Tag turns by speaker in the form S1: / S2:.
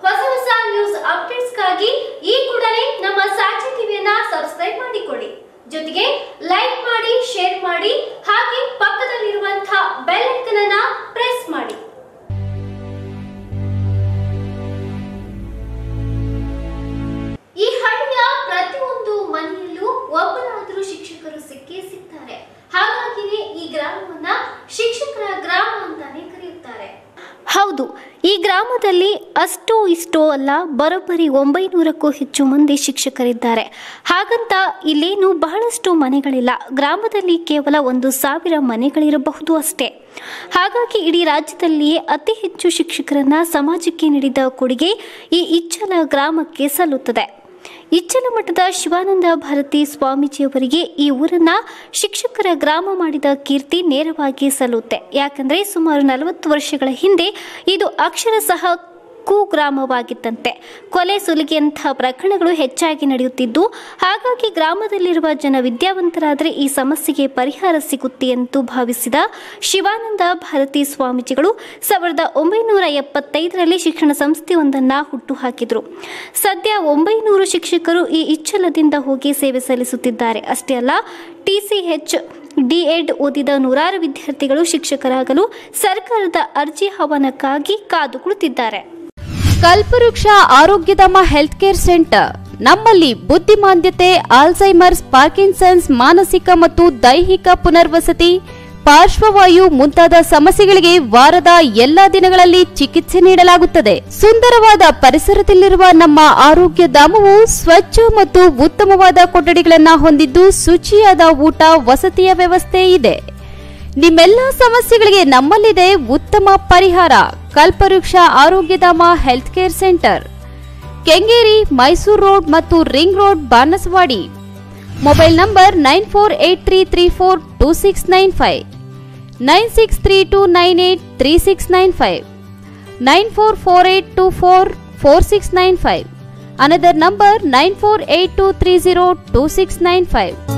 S1: ಹೊಸ ಹೊಸ ನ್ಯೂಸ್ ಅಪ್ಡೇಟ್ಸ್ಗಾಗಿ ಈ ಕೂಡಲೇ ನಮ್ಮ ಸಾಕ್ಷಿ ಟಿವಿಯನ್ನ ಸಬ್ಸ್ಕ್ರೈಬ್ ಮಾಡಿಕೊಳ್ಳಿ ಜೊತೆಗೆ ಲೈಕ್ ಮಾಡಿ ಶೇರ್ ಮಾಡಿ ಹಾಗೆ ಪಕ್ಕದಲ್ಲಿರುವಂತಹ ಬೆಲ್ ಐಕನ್ ಅನ್ನ ಪ್ರೆಸ್ ಮಾಡಿ ಈ ಹಳ್ಳಿಯ ಪ್ರತಿಯೊಂದು ಮನೆಯಲ್ಲೂ ಒಬ್ಬರಾದರೂ ಶಿಕ್ಷಕರು ಸಿಕ್ಕೇ ಸಿಗ್ತಾರೆ ಹಾಗಾಗಿನೇ ಈ ಗ್ರಾಮವನ್ನ ಶಿಕ್ಷಕರ ಗ್ರಾಮ ಅಂತಾನೆ ಕರೆಯುತ್ತಾರೆ ಹೌದು ಈ ಗ್ರಾಮದಲ್ಲಿ ಅಷ್ಟೋ ಇಷ್ಟೋ ಅಲ್ಲ ಬರೋಬ್ಬರಿ ಒಂಬೈನೂರಕ್ಕೂ ಹೆಚ್ಚು ಮಂದಿ ಶಿಕ್ಷಕರಿದ್ದಾರೆ ಹಾಗಂತ ಇಲ್ಲೇನು ಬಹಳಷ್ಟು ಮನೆಗಳಿಲ್ಲ ಗ್ರಾಮದಲ್ಲಿ ಕೇವಲ ಒಂದು ಸಾವಿರ ಮನೆಗಳಿರಬಹುದು ಅಷ್ಟೇ ಹಾಗಾಗಿ ಇಡೀ ರಾಜ್ಯದಲ್ಲಿಯೇ ಅತಿ ಹೆಚ್ಚು ಶಿಕ್ಷಕರನ್ನ ಸಮಾಜಕ್ಕೆ ನೀಡಿದ ಕೊಡುಗೆ ಈ ಇಚ್ಚಲ ಗ್ರಾಮಕ್ಕೆ ಸಲ್ಲುತ್ತದೆ ಇಚ್ಚಲ ಮಠದ ಶಿವಾನಂದ ಭಾರತಿ ಸ್ವಾಮೀಜಿಯವರಿಗೆ ಈ ಊರನ್ನ ಶಿಕ್ಷಕರ ಗ್ರಾಮ ಮಾಡಿದ ಕೀರ್ತಿ ನೇರವಾಗಿ ಸಲ್ಲುತ್ತೆ ಯಾಕಂದ್ರೆ ಸುಮಾರು ನಲವತ್ತು ವರ್ಷಗಳ ಹಿಂದೆ ಇದು ಅಕ್ಷರಶಃ ಕುಗ್ರಾಮವಾಗಿತ್ತಂತೆ ಕೊಲೆ ಸುಲಿಗೆಯಂತಹ ಪ್ರಕರಣಗಳು ಹೆಚ್ಚಾಗಿ ನಡೆಯುತ್ತಿದ್ದು ಹಾಗಾಗಿ ಗ್ರಾಮದಲ್ಲಿರುವ ಜನ ವಿದ್ಯಾವಂತರಾದರೆ ಈ ಸಮಸ್ಯೆಗೆ ಪರಿಹಾರ ಸಿಗುತ್ತೆ ಎಂದು ಭಾವಿಸಿದ ಶಿವಾನಂದ ಭಾರತಿ ಸ್ವಾಮೀಜಿಗಳು ಸಾವಿರದ ಒಂಬೈನೂರ ಎಪ್ಪತ್ತೈದರಲ್ಲಿ ಶಿಕ್ಷಣ ಸಂಸ್ಥೆಯೊಂದನ್ನು ಹುಟ್ಟುಹಾಕಿದರು ಸದ್ಯ ಒಂಬೈನೂರು ಶಿಕ್ಷಕರು ಈ ಇಚ್ಚಲದಿಂದ ಹೋಗಿ ಸೇವೆ ಸಲ್ಲಿಸುತ್ತಿದ್ದಾರೆ ಅಷ್ಟೇ ಅಲ್ಲ ಟಿಸಿಎಚ್ ಡಿಎಡ್ ಓದಿದ ನೂರಾರು ವಿದ್ಯಾರ್ಥಿಗಳು ಶಿಕ್ಷಕರಾಗಲು ಸರ್ಕಾರದ ಅರ್ಜಿ ಆಹ್ವಾನಕ್ಕಾಗಿ ಕಾದು ಕುಳಿತಿದ್ದಾರೆ
S2: ಕಲ್ಪವೃಕ್ಷ ಆರೋಗ್ಯಧಾಮ ಹೆಲ್ತ್ ಕೇರ್ ಸೆಂಟರ್ ನಮ್ಮಲ್ಲಿ ಬುದ್ಧಿಮಾಂದ್ಯತೆ ಆಲ್ಝೈಮರ್ಸ್ ಪಾರ್ಕಿನ್ಸನ್ಸ್ ಮಾನಸಿಕ ಮತ್ತು ದೈಹಿಕ ಪುನರ್ವಸತಿ ಪಾರ್ಶ್ವವಾಯು ಮುಂತಾದ ಸಮಸ್ಯೆಗಳಿಗೆ ವಾರದ ಎಲ್ಲಾ ದಿನಗಳಲ್ಲಿ ಚಿಕಿತ್ಸೆ ನೀಡಲಾಗುತ್ತದೆ ಸುಂದರವಾದ ಪರಿಸರದಲ್ಲಿರುವ ನಮ್ಮ ಆರೋಗ್ಯ ಧಾಮವು ಸ್ವಚ್ಛ ಮತ್ತು ಉತ್ತಮವಾದ ಕೊಠಡಿಗಳನ್ನು ಹೊಂದಿದ್ದು ಶುಚಿಯಾದ ಊಟ ವಸತಿಯ ವ್ಯವಸ್ಥೆ ಇದೆ ನಿಮ್ಮೆಲ್ಲ ಸಮಸ್ಯೆಗಳಿಗೆ ನಮ್ಮಲ್ಲಿದೆ ಉತ್ತಮ ಪರಿಹಾರ Kalpavruksha Arogyadhama health care centre Kengeri Mysuru road ಮತ್ತು ring road Banaswadi mobile number nine four eight three three four two six nine five nine six three two nine eight three six nine five nine four four eight two four four six nine five another number nine four eight two three zero two six nine five